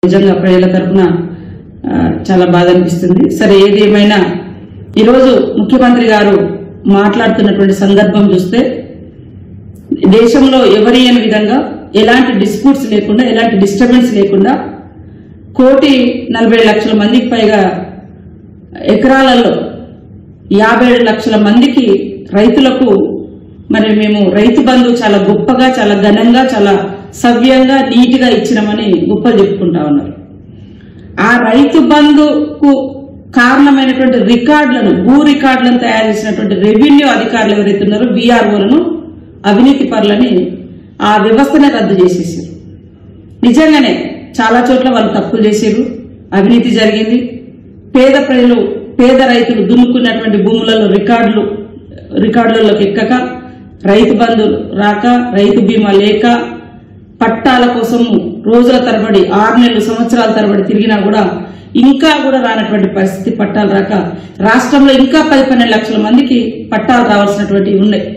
నిజంగా ప్రజల తరఫున చాలా బాధ అనిపిస్తుంది సరే ఏది ఏమైనా ఈరోజు ముఖ్యమంత్రి గారు మాట్లాడుతున్నటువంటి సందర్భం చూస్తే దేశంలో ఎవరి అయిన విధంగా ఎలాంటి డిస్ప్యూట్స్ లేకుండా ఎలాంటి డిస్టర్బెన్స్ లేకుండా కోటి నలభై లక్షల మందికి పైగా ఎకరాలలో యాభై ఏడు లక్షల మందికి రైతులకు మరి మేము రైతు బంధు చాలా గొప్పగా చాలా ఘనంగా చాలా సవ్యంగా నీట్గా ఇచ్చినామని గొప్పలు చెప్పుకుంటా ఉన్నారు ఆ రైతు బంధుకు కారణమైనటువంటి రికార్డులను భూ రికార్డులను తయారు చేసినటువంటి రెవెన్యూ అధికారులు ఎవరైతే ఉన్నారో బీఆర్ఓలను అవినీతి పరులని ఆ వ్యవస్థనే రద్దు చేసేసారు నిజంగానే చాలా చోట్ల వాళ్ళు తప్పులు చేశారు అవినీతి జరిగింది పేద ప్రజలు పేద రైతులు దున్నుకున్నటువంటి భూములలో రికార్డులు రికార్డులలోకి ఎక్కక రైతు బంధు రాక రైతు బీమా లేక పట్టాల కోసము రోజుల తరబడి ఆరు నెలలు సంవత్సరాల తరబడి తిరిగినా కూడా ఇంకా కూడా రానటువంటి పరిస్థితి పట్టాలు రాక రాష్ట్రంలో ఇంకా పది పన్నెండు లక్షల మందికి పట్టాలు రావాల్సినటువంటివి ఉన్నాయి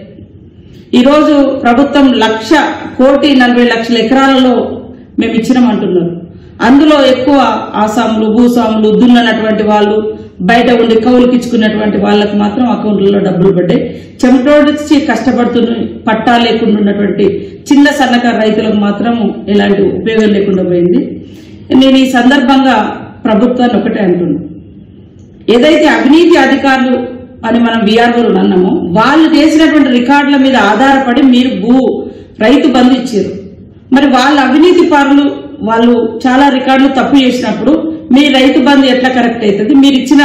ఈరోజు ప్రభుత్వం లక్ష కోటి నలభై లక్షల ఎకరాలలో మేము ఇచ్చినామంటున్నారు అందులో ఎక్కువ ఆసాములు భూస్వాములు దున్ననటువంటి వాళ్ళు బయట ఉండి కౌలుకిచ్చుకున్నటువంటి వాళ్ళకు మాత్రం అకౌంట్లలో డబ్బులు పడ్డాయి చెమటోడిచి కష్టపడుతున్న పట్టా లేకుండా ఉన్నటువంటి చిన్న సన్నకారు రైతులకు మాత్రం ఎలాంటి ఉపయోగం లేకుండా పోయింది నేను ఈ సందర్భంగా ప్రభుత్వాన్ని ఒకటే అంటున్నాను ఏదైతే అవినీతి అధికారులు అని మనం విఆర్ఓలు అన్నామో వాళ్ళు చేసినటువంటి రికార్డుల మీద ఆధారపడి మీరు భూ రైతు బంధు ఇచ్చారు మరి వాళ్ళ అవినీతి పరులు వాళ్ళు చాలా రికార్డులు తప్పు చేసినప్పుడు మీ రైతు బంధు ఎట్లా కరెక్ట్ అవుతుంది మీరు ఇచ్చిన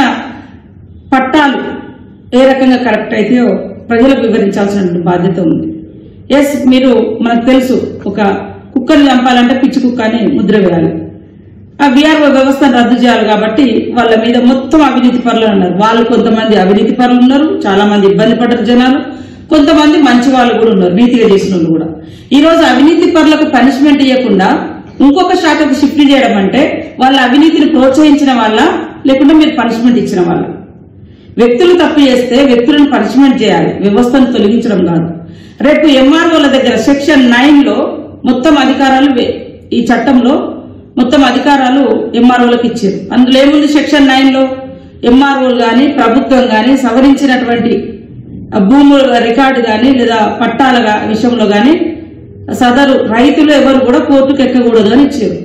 పట్టాలు ఏ రకంగా కరెక్ట్ అవుతాయో ప్రజలకు వివరించాల్సిన బాధ్యత ఉంది ఎస్ మీరు మనకు తెలుసు ఒక కుక్కను చంపాలంటే పిచ్చి కుక్క అని ముద్ర వేయాలి ఆ విఆర్ఓ వ్యవస్థను రద్దు చేయాలి కాబట్టి వాళ్ళ మీద మొత్తం అవినీతి పరులు ఉన్నారు వాళ్ళు కొంతమంది అవినీతి పరులు ఉన్నారు చాలా మంది ఇబ్బంది పడ్డారు జనాలు కొంతమంది మంచి వాళ్ళు కూడా ఉన్నారు నీతిగా చేసిన వాళ్ళు కూడా ఈ రోజు అవినీతి పరులకు పనిష్మెంట్ ఇవ్వకుండా ఇంకొక శాఖకు షిఫ్ట్ చేయడం అంటే వాళ్ళ అవినీతిని ప్రోత్సహించిన వాళ్ళ లేకుంటే మీరు పనిష్మెంట్ ఇచ్చిన వాళ్ళ వ్యక్తులు తప్పు చేస్తే వ్యక్తులను పనిష్మెంట్ చేయాలి వ్యవస్థను తొలగించడం కాదు రేపు ఎంఆర్ఓల దగ్గర సెక్షన్ నైన్ లో మొత్తం అధికారాలు వే- ఈ చట్టంలో మొత్తం అధికారాలు ఎంఆర్ఓలకు ఇచ్చారు అందులో ఏముంది సెక్షన్ నైన్ లో ఎంఆర్ఓలు కానీ ప్రభుత్వం కానీ సవరించినటువంటి ఆ భూముల రికార్డు కానీ లేదా పట్టాల గా- విషయంలో కానీ సదరు రైతులు ఎవరు కూడా కోర్టుకు ఎక్కకూడదు అని ఇచ్చారు